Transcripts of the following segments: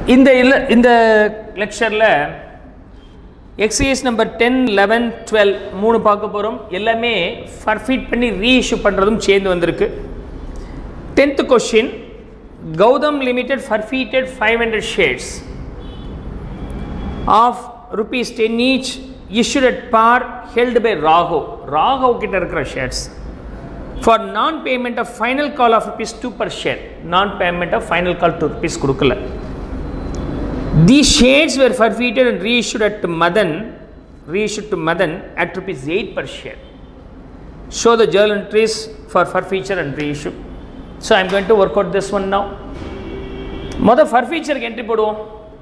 இந்த இல்லை இந்த லெக்சரில் exercise number ten eleven twelve மூணு பார்க்க போகிறோம் எல்லாமே ஃபர்ஃபீட் பண்ணி ரீஇஷ்யூ பண்ணுறதும் சேர்ந்து வந்திருக்கு tenth question Gautam limited forfeited five hundred shares of rupees ten each issued at par held by Raghav Raghav கிட்ட இருக்கிற shares for non payment of final call of rupees two per share non payment of final call two rupees கொடுக்கல the shares were forfeited and reissued at Madan reissued to Madan at rupees eight per share show the journal entries for forfeiture and reissue so I'm going to work out this one now மொதல் ஃபர்ஃபீச்சருக்கு entry போடுவோம்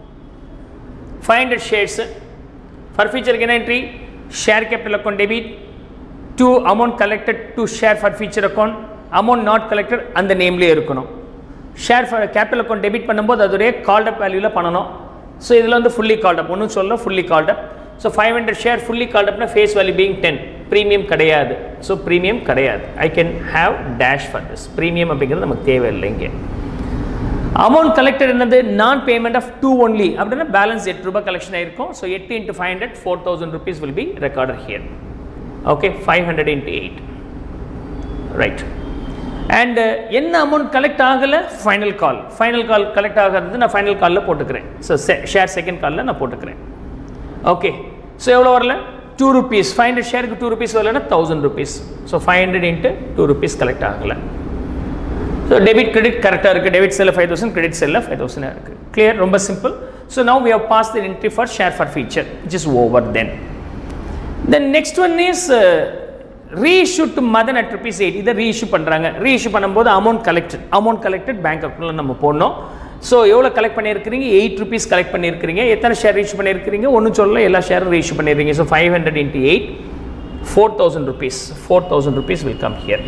five hundred shares ஃபர்ஃபீச்சருக்கு என்ன entry share capital account debit to amount collected to share forfeiture account amount not collected அந்த நேம்லேயே இருக்கணும் share for capital account debit பண்ணும்போது அதோடைய கால்ட் அப் வேல்யூவில் பண்ணணும் ஸோ இதில் வந்து ஃபுல்லி கால்ட் அப் ஒன்றும் சொல்ல fully called up so five hundred share fully called அப்னா face value being ten premium கிடையாது ஸோ ப்ரீமியம் கிடையாது I can have dash for this premium அப்படிங்கிறது நமக்கு தேவையில்லை இங்கே அமௌண்ட் கலெக்டட் என்னது non payment of two only அப்படின்னா பேலன்ஸ் எட்டு ரூபாய் கலெக்ஷன் ஆயிருக்கும் ஸோ எட்டு into five hundred four thousand rupees will be recorded here okay five hundred into eight right and என்ன அமௌண்ட் கலெக்ட் ஆகலை final call final call collect ஆகிறது non final காலில் போட்டுக்கிறேன் ஸோ ஷேர் செகண்ட் காலில் நான் போட்டுக்கிறேன் ஓகே ஸோ எவ்வளோ வரல டூ ருபீஸ் ஃபைவ் ஹண்ட்ரட் ஷேருக்கு டூ ருபீஸ் வரலன்னா thousand rupees so five hundred into two rupees collect ஆகலை ஸோ டெபிட் கிரெடிட் கரெக்டாக இருக்குது டெபிட் செல்லில் ஃபைவ் தௌசண்ட் கிரெடிட் செல்லில் ஃபைவ் தௌசண்ட் இருக்குது கிளியர் ரொம்ப simple so now we have pass the entry for share forfeiture which is over then then next one is reissue to Madan at rupees eight இதை reissue பண்ணுறாங்க reissue பண்ணும்போது amount collected amount collected bank அக்கௌண்ட்டில் நம்ம போடணும் so எவ்வளோ collect பண்ணியிருக்கிறீங்க eight rupees collect பண்ணியிருக்கிறீங்க எத்தனை ஷேர் ரீஇஷ்யூ பண்ணியிருக்கிறீங்க ஒன்றும் சொல்லல எல்லா ஷேரும் ரீஇஷ்யூ பண்ணியிருக்கீங்க so five hundred into eight four thousand rupees four thousand rupees will come here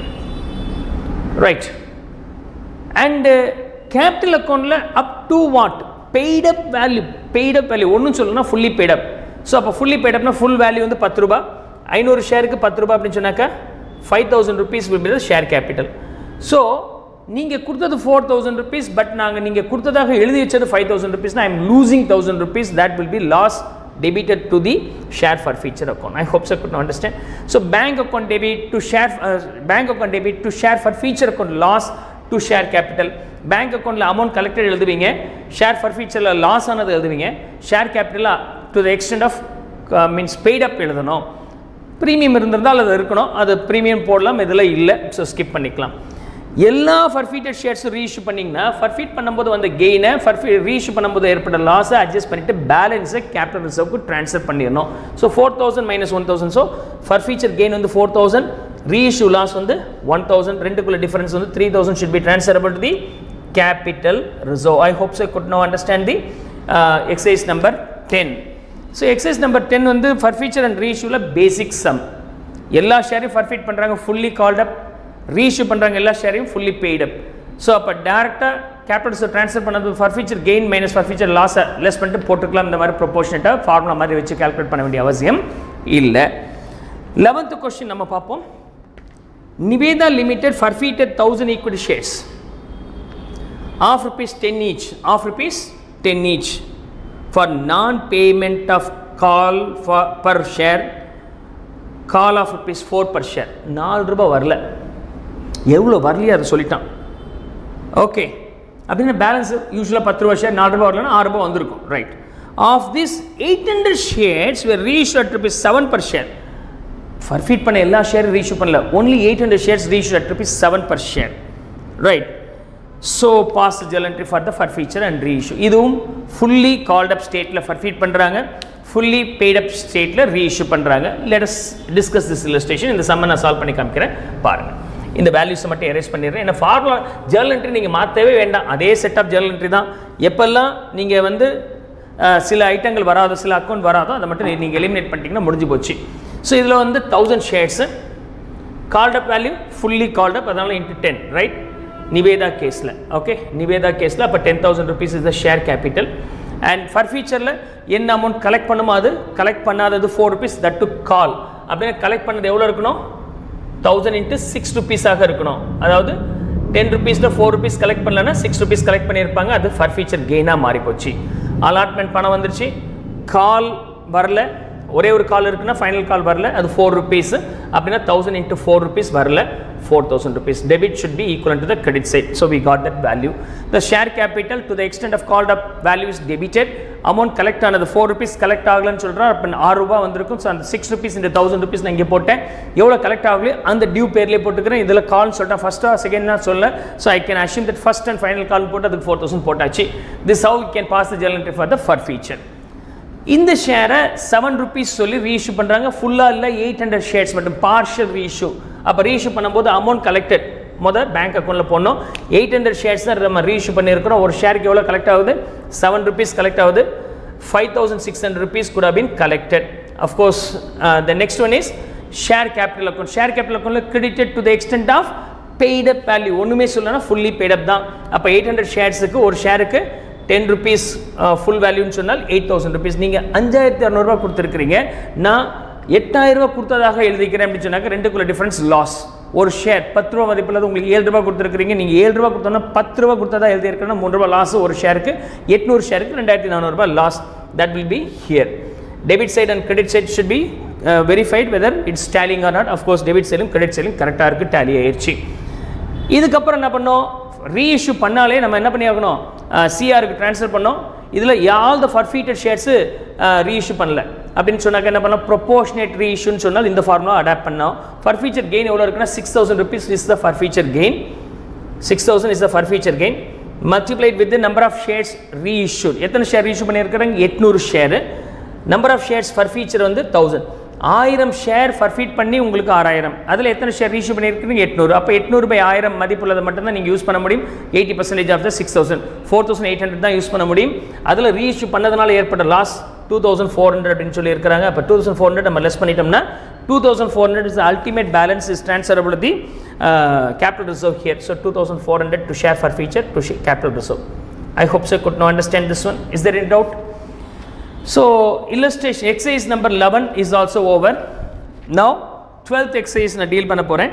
right and capital அக்கௌண்ட்டில் up to what paid up value paid up value ஒன்றும் சொல்லணும்னா ஃபுல்லி பெய்ட் அப் ஸோ அப்போ fully paid அப்னா full value வந்து பத்து ரூபா ஐநூறு ஷேருக்கு பத்து ரூபா அப்படின்னு சொன்னாக்கா five thousand rupees will be the share capital so நீங்கள் கொடுத்தது ஃபோர் தௌசண்ட் ருபீஸ் பட் நாங்கள் நீங்கள் கொடுத்ததாக எழுதி வச்சது ஃபைவ் தௌசண்ட் ருபீஸ்னா I am losing thousand rupees that will be loss debited to the share for feature account. I hope so could understand. So bank account debit to share uh, bank account debit to share for feature account loss to share capital. Bank அக்கௌண்ட்டில் amount collected எழுதுவீங்க share ஃபார் ஃபியூச்சரில் loss ஆனது எழுதுவீங்க share கேபிட்டலாக to the extent of means paid up எழுதணும் premium இருந்திருந்தால் அது இருக்கணும் அது ப்ரீமியம் போடலாம் இதில் இல்லை ஸோ ஸ்கிப் பண்ணிக்கலாம் எல்லா ஃபர்ஃபீட்டட் ஷேர்ஸும் ரீஇஷ்யூ பண்ணிங்கன்னா ஃபர்ஃபீட் பண்ணும்போது வந்த கெயினை ஃபர்ஃபீ ரீஇஷ்யூ பண்ணும்போது ஏற்பட்ட லாஸை அட்ஜஸ்ட் பண்ணிவிட்டு பேலன்ஸை கேபிட்டல் ரிசர்வ்க்கு ட்ரான்ஸ்ஃபர் பண்ணிடணும் so four thousand minus one thousand so forfeiture gain வந்து ஃபோர் தௌசண்ட் ரீஇஷ்யூ லாஸ் வந்து ஒன் தௌசண்ட் ரெண்டுக்குள்ள டிஃபரன்ஸ் வந்து three thousand should be transferable to the capital reserve I hopes I could know understand the exercise number ten so exercise number ten வந்து forfeiture and ரீஇஷ்யூவில் basic sum எல்லா ஷேரையும் forfeit பண்ணுறாங்க fully called up reissue பண்ணுறாங்க எல்லா ஷேரையும் fully paid up so அப்போ டேரெக்டாக கேபிட்டல்ஸை ட்ரான்ஸ்ஃபர் பண்ணது forfeiture gain minus forfeiture லாஸை லெஸ் பண்ணிட்டு போட்டுக்கலாம் இந்த மாதிரி ப்ரொபோஷனட்டாக ஃபார்முலா மாதிரி வச்சு கால்குலேட் பண்ண வேண்டிய அவசியம் இல்லை லெவன்த்து கொஸ்டின் நம்ம பார்ப்போம் Niveda limited forfeited thousand equity shares of rupees ten each of rupees ten each for non payment of call for per share call of rupees four per share நாலு ரூபாய் வரல எவ்வளோ வரலையோ அதை சொல்லிட்டான் ஓகே அப்படின்னா பேலன்ஸ் யூஸ்வலாக பத்து ரூபா ஷேர் நாலு ரூபா வரலன்னா ஆறு ரூபா வந்திருக்கும் right of this eight hundred shares were reissue at rupees seven per share forfeit பண்ண எல்லா ஷேரும் ரீஇஷ்யூ பண்ணல only eight hundred shares reissue at rupees seven per share right so pass journal entry for the forfeiture and reissue இதுவும் fully called up ஸ்டேட்டில் forfeit பண்ணுறாங்க fully paid அப் ஸ்டேட்டில் reissue பண்ணுறாங்க லெட்டஸ் டிஸ்கஸ் திஸ் இல்லஸ்ட்ரேஷன் இந்த சம்ம நான் சால்வ் பண்ணி காமிக்கிறேன் பாருங்கள் இந்த வேல்யூஸை மட்டும் எரேஸ் பண்ணிடுறேன் ஏன்னா ஃபார்முலா ஜேர்னல் என்ட்ரி நீங்கள் மாற்றவே வேண்டாம் அதே செட் ஆஃப் ஜேர்னல் என்ட்ரி தான் எப்பெல்லாம் நீங்கள் வந்து சில ஐட்டங்கள் வராதோ சில அக்கௌண்ட் வராதோ அதை மட்டும் நீங்கள் எலிமினேட் பண்ணிட்டீங்கன்னா முடிஞ்சு போச்சு ஸோ இதில் வந்து thousand shares called up value fully called up அதனால் இன்ட்டு டென் ரைட் நிவேதா கேஸில் ஓகே நிவேதா கேஸில் அப்போ ten thousand rupees is the share capital and ஃபர் ஃபியூச்சரில் என்ன அமௌண்ட் கலெக்ட் பண்ணுமோ அது கலெக்ட் பண்ணாதது four rupees that to call அப்படின்னு கலெக்ட் பண்ணது எவ்வளோ இருக்கணும் தௌசண்ட் இன்ட்டு சிக்ஸ் ருபீஸாக இருக்கணும் அதாவது டென் ருபீஸில் ஃபோர் ருபீஸ் கலெக்ட் பண்ணலன்னா சிக்ஸ் ருபீஸ் கலெக்ட் பண்ணியிருப்பாங்க அது ஃபர் ஃபீச்சர் கெயினாக மாறி போச்சு அலாட்மெண்ட் பணம் வந்துருச்சு கால் வரல ஒரே ஒரு கால் இருக்குன்னா ஃபைனல் கால் வரல அது ஃபோர் ருபீஸ் அப்படின்னா தௌசண்ட் இன்ட்டு ஃபோர் ருபீஸ் வரல four thousand rupees debit should be equal to the credit side so we got that value the share capital to the extent of called up value is debited amount collect ஆனது four rupees collect ஆகலன்னு சொல்கிறோம் அப்போ ஆறு ரூபா வந்திருக்கும் ஸோ அந்த six rupees இந்த தௌசண்ட் ருபீஸ் நான் இங்கே போட்டேன் எவ்வளோ கலெக்ட் ஆகலையோ அந்த டியூ பேர்லேயே போட்டுக்கிறேன் இதில் கால்னு சொல்லிட்டேன் ஃபஸ்ட்டா செகண்ட் சொல்ல so I can assume that first and final call போட்டு அதுக்கு ஃபோர் தௌசண்ட் போட்டாச்சு this how can pass the journal for the forfeiture இந்த ஷேரை செவன் ருபீஸ் சொல்லி ரீஇஷ்யூ பண்ணுறாங்க ஃபுல்லாக இல்லை எயிட் ஹண்ட்ரட் ஷேர்ஸ் மட்டும் பார்ஷியல் ரீஇஷ்யூ அப்போ ரீஇஷ்யூ பண்ணும்போது அமௌண்ட் கலெக்டட் முதல் பேங்க் அக்கௌண்ட்டில் போடணும் எயிட் ஹண்ட்ரட் ஷேர்ஸ் தான் நம்ம ரீஇஷ்யூ பண்ணியிருக்கிறோம் ஒரு ஷேருக்கு எவ்வளோ கலெக்ட் ஆகுது செவன் ருபீஸ் கலெக்ட் ஆகுது five thousand six hundred rupees கூட been collected of course the next one is share capital account share capital அக்கௌண்ட்டில் credited to the extent of paid up value ஒன்றுமே சொல்லனா ஃபுல்லி பெய்ட் அப் தான் அப்போ eight hundred ஷேர்ஸுக்கு ஒரு ஷேருக்கு டென் ருபீஸ் ஃபுல் வேல்யூன்னு சொன்னால் எயிட் தௌசண்ட் ருபீஸ் நீங்கள் அஞ்சாயிரத்தி இரநூறுபா கொடுத்துருக்கிறீங்க நான் எட்டாயிரம் ரூபா கொடுத்ததாக எழுதிக்கிறேன் அப்படின்னு சொன்னாக்க ரெண்டுக்குள்ள டிஃப்ரென்ஸ் லாஸ் ஒரு ஷேர் பத்து ரூபா மதிப்பில் உங்களுக்கு ஏழு ரூபா கொடுத்துருக்கீங்க நீங்கள் ஏழு ரூபா கொடுத்தோன்னா பத்து ரூபா கொடுத்ததா எழுதியிருக்கேன்னா மூணு ரூபா லாஸ் ஒரு ஷேருக்கு எட்நூறு ஷேருக்கு ரெண்டாயிரத்தி நானூறுபா loss that will be here debit side and credit side should be verified whether it's tallying or not of course debit சைடும் கிரெடிட் சைடும் கரெக்டாக இருக்குது டேலி ஆயிடுச்சு இதுக்கப்புறம் என்ன பண்ணோம் ரீஇஷ்யூ பண்ணாலே நம்ம என்ன பண்ணி ஆகணும் சிஆருக்கு ட்ரான்ஸ்ஃபர் பண்ணோம் இதில் all the forfeited shares reissue பண்ணல அப்படின்னு சொன்னாக்க என்ன பண்ணலாம் ப்ரொபோஷனேட் ரீஇஷ்யூன்னு சொன்னால் இந்த ஃபார்முலா அடாப்ட் பண்ணோம் ஃபர்ஃபீச்சர் கெயின் எவ்வளோ இருக்குன்னா six thousand rupees is the forfeiture gain six thousand is the forfeiture gain multiplied with number of shares reissued எத்தனை ஷேர் ரீஇஷ்யூ பண்ணியிருக்கிறாங்க எட்நூறு share number of shares forfeiture வந்து thousand ஆயிரம் share forfeit பண்ணி உங்களுக்கு ஆறாயிரம் அதில் எத்தனை ஷேர் ரீஷ்யூ பண்ணியிருக்கீங்க எட்நூறு அப்போ எட்நூறு பை ஆயிரம் மதிப்புள்ளதை மட்டும்தான் நீங்கள் யூஸ் பண்ண முடியும் eighty percentage of the six thousand four thousand eight hundred தான் யூஸ் பண்ண முடியும் அதில் ரீஇஷ்யூ பண்ணதுனால ஏற்பட்ட loss two thousand four hundred அப்படின்னு சொல்லி இருக்கிறாங்க அப்போ டூ தௌசண்ட் ஃபோர் ஹண்ட்ரட் நம்ம லெஸ் பண்ணிட்டோம்னா two thousand four hundred is ultimate balance is transferable the capital reserve here so two thousand four hundred to share forfeiture to capital reserve I hope so could know understand this one is there in doubt So illustration exercise number 11 is also over. Now 12th exercise நான் deal பண்ண போகிறேன்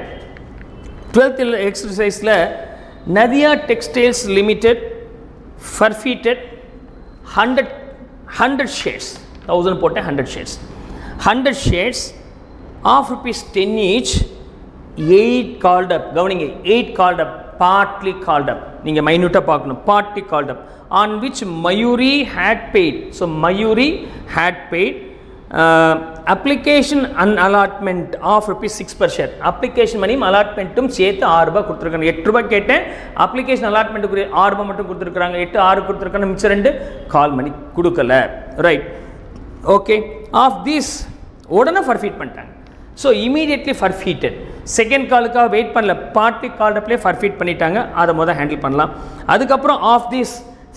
12th எக்ஸசைஸில் Nadiya textiles limited forfeited hundred hundred shares thousand போட்டேன் hundred shares hundred shares of rupees ten each eight called up கவனிங்க eight called up partly called up நீங்கள் மைன்யூட்டாக பார்க்கணும் partly called up on which Mayuri had paid. So Mayuri had paid uh, application and allotment of rupees 6 per share. application மணியும் allotmentடும் சேர்த்து ஆறு ரூபாய் கொடுத்துருக்காங்க எட்டு ரூபாய் கேட்டேன் அப்ளிகேஷன் அலாட்மெண்ட்டுக்குரிய ஆறு ரூபாய் மட்டும் கொடுத்துருக்காங்க எட்டு ஆறு கொடுத்துருக்காங்க மிச்சம் ரெண்டு கால் மணி கொடுக்கல ரைட் ஓகே ஆஃப் திஸ் உடனே ஃபர்ஃபீட் பண்ணிட்டாங்க ஸோ இமீடியட்லி ஃபர்ஃபீட்டட் செகண்ட் காலுக்காக வெயிட் பண்ணல பார்ட்டி கால் அப்லேயே ஃபர்ஃபீட் பண்ணிட்டாங்க அதை முதல் ஹேண்டில் பண்ணலாம் அதுக்கப்புறம் of this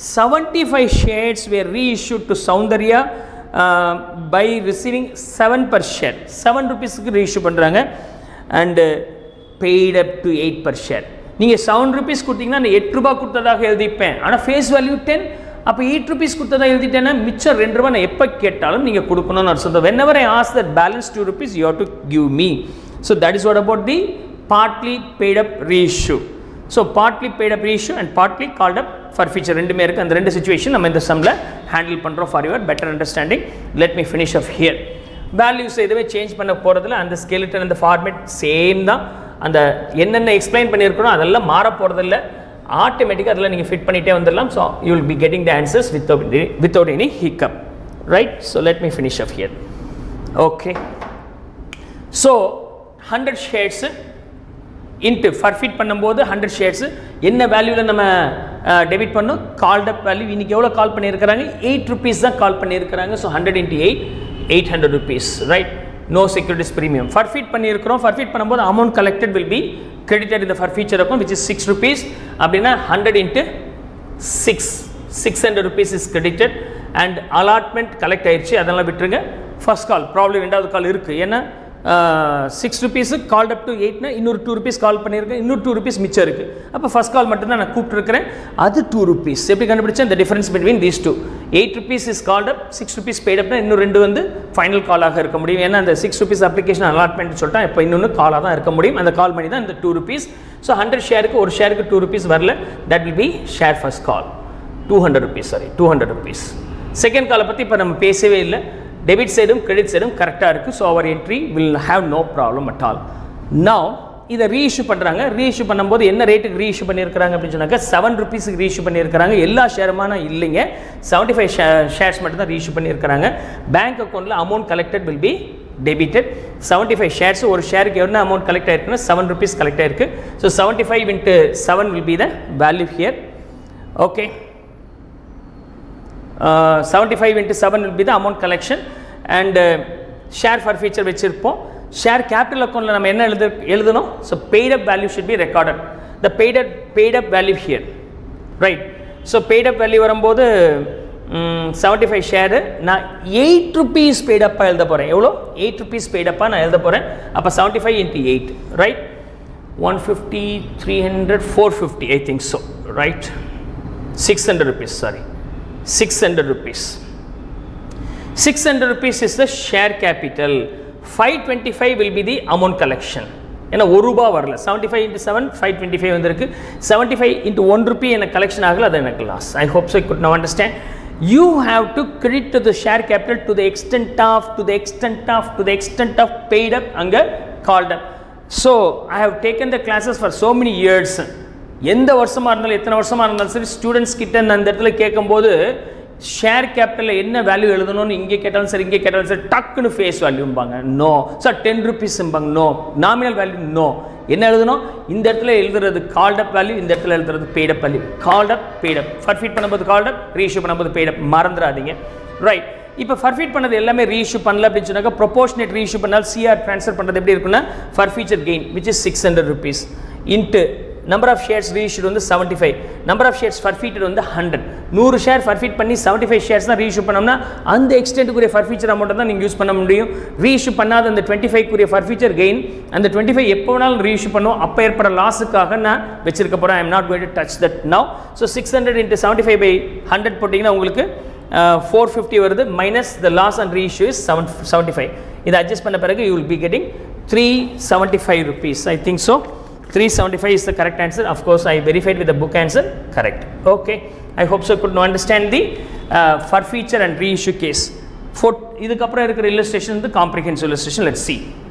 75 shares were reissued to Soundarya uh, by receiving 7 per share 7 rupeesக்கு reissue பண்ணுறாங்க and uh, paid up to 8 per share நீங்கள் செவன் ருபீஸ் கொடுத்தீங்கன்னா நான் எட்டு ரூபா கொடுத்ததாக எழுதிப்பேன் ஆனால் ஃபேஸ் வேல்யூ டென் அப்போ எயிட் ருபீஸ் கொடுத்ததாக எழுதிட்டேன்னா மிச்சம் ரெண்டு ரூபா நான் எப்போ கேட்டாலும் நீங்கள் கொடுக்கணும்னு அர்த்தம் whenever I ask that balance two rupees you have to give me so that is what about the partly paid up reissue so partly paid up reissue and partly called up forfeiture ரெண்டுமே இருக்குது அந்த ரெண்டு situation நம்ம இந்த சம்மில் handle பண்ணுறோம் for your better understanding let me finish off here values எதுவுமே change பண்ண போகிறதில்ல அந்த ஸ்கெலிட்டன் அந்த ஃபார்மேட் சேம் தான் அந்த என்னென்ன எக்ஸ்பிளைன் பண்ணியிருக்கிறோம் அதெல்லாம் மாற போகிறதில்ல ஆட்டோமேட்டிக்காக அதில் நீங்கள் ஃபிட் பண்ணிகிட்டே வந்துடலாம் so you will be getting the answers without without any hiccup right so let me finish off here okay so hundred shares into forfeit பண்ணும்போது ஹண்ட்ரட் ஷேர்ஸு என்ன வேல்யூவில் நம்ம டெபிட் பண்ணோம் கால்ட் அப் வேல்யூ இன்றைக்கி எவ்வளோ கால் பண்ணியிருக்கிறாங்க எயிட் ருபீஸ் தான் call பண்ணியிருக்கிறாங்க so hundred into eight eight hundred rupees right no securities premium forfeit பண்ணியிருக்கிறோம் ஃபர்ஃபிட் பண்ணும்போது amount collected will be credited இந்த ஃபர்ஃபீச்சர் இருக்கும் விச் இஸ் சிக்ஸ் ருபீஸ் அப்படின்னா hundred into six six hundred rupees is credited and allotment collect ஆயிடுச்சு அதெல்லாம் விட்டுருங்க first கால் problem ரெண்டாவது call இருக்குது ஏன்னா six rupees called up to எயிட்னா இன்னொரு டூ ருபீஸ் கால் பண்ணியிருக்கேன் இன்னொரு டூ ருபீஸ் மிச்சம் இருக்குது அப்போ ஃபஸ்ட் கால் மட்டும்தான் நான் கூப்பிட்டுருக்கிறேன் அது டூ ருபீஸ் எப்படி கண்டுபிடிச்சேன் இந்த difference between these two eight rupees is called up six rupees paid அப்னா இன்னும் ரெண்டு வந்து ஃபைனல் காலாக இருக்க முடியும் ஏன்னா அந்த சிக்ஸ் ருபீஸ் அப்ளிகேஷன் அலாட்மெண்ட் சொல்லிட்டா இப்போ இன்னொன்று காலாக தான் இருக்க முடியும் அந்த கால் பண்ணி தான் இந்த டூ ருபீஸ் ஸோ ஹண்ட்ரட் ஷேருக்கு ஒரு ஷேருக்கு டூ ருபீஸ் வரல that will be share first call two hundred rupees sorry two hundred rupees second காலை பற்றி இப்போ நம்ம பேசவே இல்லை டெபிட் சைடும் கிரெடிட் சைடும் கரெக்டாக இருக்குது so our entry will have no problem at all now இதை ரீஇஷ்யூ பண்ணுறாங்க ரீஇஷ்யூ பண்ணும்போது என்ன ரேட்டுக்கு ரீஇஷ்யூ பண்ணியிருக்கிறாங்க அப்படின்னு சொன்னாக்க செவன் ருபீஸுக்கு ரீஇஷ்யூ பண்ணியிருக்கிறாங்க எல்லா ஷேருமான இல்லைங்க செவன்ட்டி ஃபைவ் ஷேர்ஸ் மட்டும் தான் ரீஇஷ்யூ பண்ணியிருக்கிறாங்க பேங்க் அக்கௌண்ட்டில் amount collected will be debited seventy five shares ஒரு ஷேருக்கு என்ன அமௌண்ட் கலெக்ட் ஆயிருக்குன்னா செவன் ருபீஸ் கலெக்ட் ஆயிருக்கு so seventy five into seven will be the value here okay seventy five into seven will be the amount collection and share forfeiture வச்சுருப்போம் share capital அக்கௌண்ட்டில் நம்ம என்ன எழுது எழுதணும் so paid up value should be recorded the paid up paid up value here right so paid up value வரும்போது seventy five share நான் eight rupees பெய்டப்பாக எழுத போகிறேன் எவ்வளோ எயிட் ருபீஸ் பெய்டப்பாக நான் எழுத போகிறேன் அப்போ seventy five into eight right one fifty three hundred four fifty I think so right six hundred rupees sorry six hundred rupees six hundred rupees is the share capital five twenty five will be the amount collection ஏன்னா ஒரு ரூபா வரல seventy five into seven five twenty five வந்திருக்கு seventy five into one rupee எனக்கு collection ஆகல அது எனக்கு loss I hope so good now understand you have to credit to the share capital to the extent of to the extent of to the extent of paid up அங்கே called up so I have taken the classes for so many years எந்த வருஷமாக இருந்தாலும் எத்தனை வருஷமாக இருந்தாலும் சரி students கிட்ட நான் அந்த இடத்துல கேட்கும்போது ஷேர் கேபிட்டலில் என்ன வேல்யூ எழுதணும்னு இங்கே கேட்டாலும் சரி இங்கே கேட்டாலும் சரி டக்குன்னு ஃபேஸ் வேல்யூம்பாங்க நோ சார் டென் ருபீஸ்ம்பாங்க நோ நாமினல் வேல்யூ நோ என்ன எழுதணும் இந்த இடத்துல எழுதுறது கால்ட் அப் வேல்யூ இந்த இடத்துல எழுதுறது paid up value called up paid up forfeit பண்ணும்போது கால்ட் அப் ரீஇஷ்யூ பண்ணும்போது பெய்ட் அப் மறந்துடாதீங்க ரைட் இப்போ ஃபர்ஃபீட் பண்ணது எல்லாமே ரீஇஷ்யூ பண்ணல அப்படின்னு சொன்னாக்க ப்ரொபோஷனேட் ரீஇஷ்யூ பண்ணால் சிஆர் ட்ரான்ஸ்ஃபர் பண்ணுறது எப்படி இருக்குன்னா forfeiture gain which is six hundred rupees into number of shares reissued வந்து seventy five number of shares forfeited வந்து ஹண்ட்ரட் நூறு ஷேர் ஃபர்ஃபீட் பண்ணி செவன்ட்டி ஃபைவ் ஷேர்ஸ் தான் ரீஇஷ்யூ பண்ணோம்னா அந்த எக்ஸ்டென்ட்டுக்குரிய ஃபர்ஃபீச்சர் அமௌண்ட்டை தான் நீங்கள் யூஸ் பண்ண முடியும் ரீஇஷ்யூ பண்ணாத அந்த டுவெண்ட்டி ஃபைவ்க்குரிய ஃபர்ஃபீச்சர் கெயின் அந்த டுவெண்ட்டி ஃபைவ் எப்போ வேணாலும் ரீஇஷ்யூ பண்ணுவோம் அப்போ ஏற்பட லாஸுக்காக நான் வச்சிருக்க போகிறேன் I am not going to touch that now so six hundred into seventy five by hundred போட்டிங்கன்னா உங்களுக்கு ஃபோர் ஃபிஃப்டி வருது minus the loss and reissue is seven seventy five இதை அட்ஜஸ்ட் பண்ண பிறகு you will be getting three seventy five rupees I think so 375 is the correct answer. Of course, I verified with the book answer. Correct. Okay. I hope so you could now understand the uh, for feature and reissue case. For இதுக்கப்புறம் இருக்கிற illustration வந்து comprehensive illustration. Let's see.